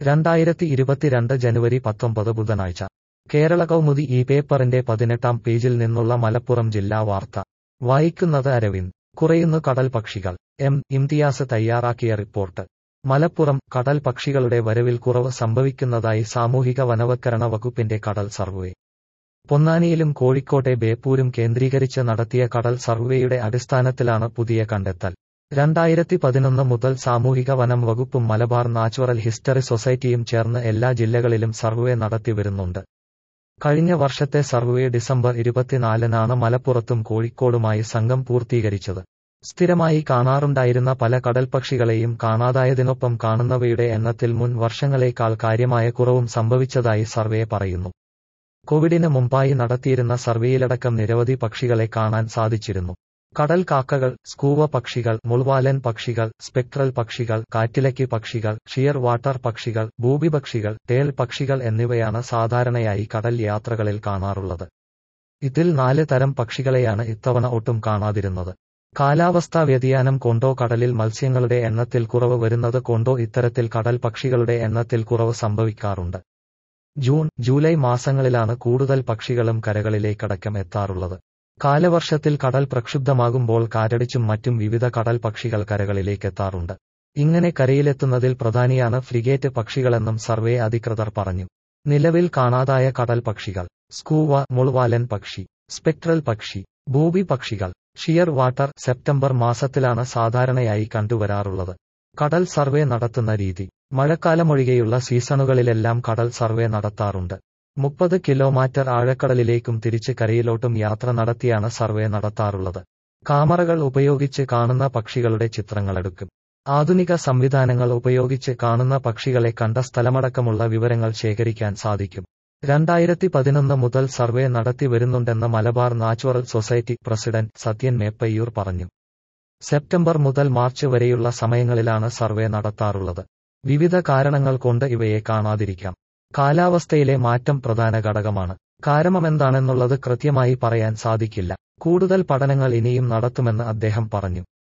രണ്ടായിരത്തി ഇരുപത്തിരണ്ട് ജനുവരി പത്തൊമ്പത് ബുധനാഴ്ച കേരള കൗമുദി ഈ പേപ്പറിന്റെ പതിനെട്ടാം പേജിൽ നിന്നുള്ള മലപ്പുറം ജില്ലാ വാർത്ത വായിക്കുന്നത് അരവിന്ദ് കുറയുന്നു കടൽ പക്ഷികൾ എം ഇംതിയാസ് തയ്യാറാക്കിയ റിപ്പോർട്ട് മലപ്പുറം കടൽ പക്ഷികളുടെ വരവിൽ കുറവ് സംഭവിക്കുന്നതായി സാമൂഹിക വനവത്കരണ വകുപ്പിന്റെ കടൽ സർവേ പൊന്നാനിയിലും കോഴിക്കോട്ടെ ബേപ്പൂരും കേന്ദ്രീകരിച്ച് നടത്തിയ കടൽ സർവേയുടെ അടിസ്ഥാനത്തിലാണ് പുതിയ കണ്ടെത്തൽ രണ്ടായിരത്തി പതിനൊന്ന് മുതൽ സാമൂഹിക വനം വകുപ്പും മലബാർ നാച്ചുറൽ ഹിസ്റ്ററി സൊസൈറ്റിയും ചേർന്ന് എല്ലാ ജില്ലകളിലും സർവേ നടത്തി വരുന്നുണ്ട് കഴിഞ്ഞ വർഷത്തെ സർവേ ഡിസംബർ ഇരുപത്തിനാലിനാണ് മലപ്പുറത്തും കോഴിക്കോടുമായി സംഘം പൂർത്തീകരിച്ചത് സ്ഥിരമായി കാണാറുണ്ടായിരുന്ന പല കടൽപ്പക്ഷികളെയും കാണാതായതിനൊപ്പം കാണുന്നവയുടെ എണ്ണത്തിൽ മുൻ വർഷങ്ങളേക്കാൾ കാര്യമായ കുറവും സംഭവിച്ചതായി സർവേ പറയുന്നു കോവിഡിന് മുമ്പായി നടത്തിയിരുന്ന സർവേയിലടക്കം നിരവധി പക്ഷികളെ കാണാൻ സാധിച്ചിരുന്നു കടൽ കാക്കകൾ സ്കൂവ പക്ഷികൾ മുൾവാലൻ പക്ഷികൾ സ്പെക്ട്രൽ പക്ഷികൾ കാറ്റിലക്കി പക്ഷികൾ ഷിയർ വാട്ടർ പക്ഷികൾ ഭൂപി പക്ഷികൾ തേൾ പക്ഷികൾ എന്നിവയാണ് സാധാരണയായി കടൽ യാത്രകളിൽ കാണാറുള്ളത് ഇതിൽ നാല് തരം പക്ഷികളെയാണ് ഇത്തവണ ഒട്ടും കാണാതിരുന്നത് കാലാവസ്ഥാ വ്യതിയാനം കൊണ്ടോ കടലിൽ മത്സ്യങ്ങളുടെ എണ്ണത്തിൽ കുറവ് വരുന്നത് കൊണ്ടോ ഇത്തരത്തിൽ കടൽ പക്ഷികളുടെ എണ്ണത്തിൽ കുറവ് സംഭവിക്കാറുണ്ട് ജൂൺ ജൂലൈ മാസങ്ങളിലാണ് കൂടുതൽ പക്ഷികളും കരകളിലേക്കടക്കം എത്താറുള്ളത് കാലവർഷത്തിൽ കടൽ പ്രക്ഷുബ്ധമാകുമ്പോൾ കാറ്റടിച്ചും മറ്റും വിവിധ കടൽ പക്ഷികൾ കരകളിലേക്കെത്താറുണ്ട് ഇങ്ങനെ കരയിലെത്തുന്നതിൽ പ്രധാനിയാണ് ഫ്രിഗേറ്റ് പക്ഷികളെന്നും സർവേ അധികൃതർ പറഞ്ഞു നിലവിൽ കാണാതായ കടൽ പക്ഷികൾ സ്കൂവ മുൾവാലൻ പക്ഷി സ്പെക്ട്രൽ പക്ഷി ഭൂവി പക്ഷികൾ ഷിയർ വാട്ടർ സെപ്റ്റംബർ മാസത്തിലാണ് സാധാരണയായി കണ്ടുവരാറുള്ളത് കടൽ സർവേ നടത്തുന്ന രീതി മഴക്കാലമൊഴികെയുള്ള സീസണുകളിലെല്ലാം കടൽ സർവേ നടത്താറുണ്ട് മുപ്പത് കിലോമീറ്റർ ആഴക്കടലിലേക്കും തിരിച്ച് കരയിലോട്ടും യാത്ര നടത്തിയാണ് സർവേ നടത്താറുള്ളത് കാമറകൾ ഉപയോഗിച്ച് കാണുന്ന പക്ഷികളുടെ ചിത്രങ്ങളെടുക്കും ആധുനിക സംവിധാനങ്ങൾ ഉപയോഗിച്ച് കാണുന്ന പക്ഷികളെ കണ്ട സ്ഥലമടക്കമുള്ള വിവരങ്ങൾ ശേഖരിക്കാൻ സാധിക്കും രണ്ടായിരത്തി പതിനൊന്ന് മുതൽ സർവേ നടത്തി വരുന്നുണ്ടെന്ന് Malabar natural society president Sathyan Meppayur പറഞ്ഞു സെപ്റ്റംബർ മുതൽ മാർച്ച് വരെയുള്ള സമയങ്ങളിലാണ് സർവേ നടത്താറുള്ളത് വിവിധ കാരണങ്ങൾ കൊണ്ട് ഇവയെ കാണാതിരിക്കാം കാലാവസ്ഥയിലെ മാറ്റം പ്രധാന ഘടകമാണ് കാരണമെന്താണെന്നുള്ളത് കൃത്യമായി പറയാൻ സാധിക്കില്ല കൂടുതൽ പഠനങ്ങൾ ഇനിയും നടത്തുമെന്ന് അദ്ദേഹം പറഞ്ഞു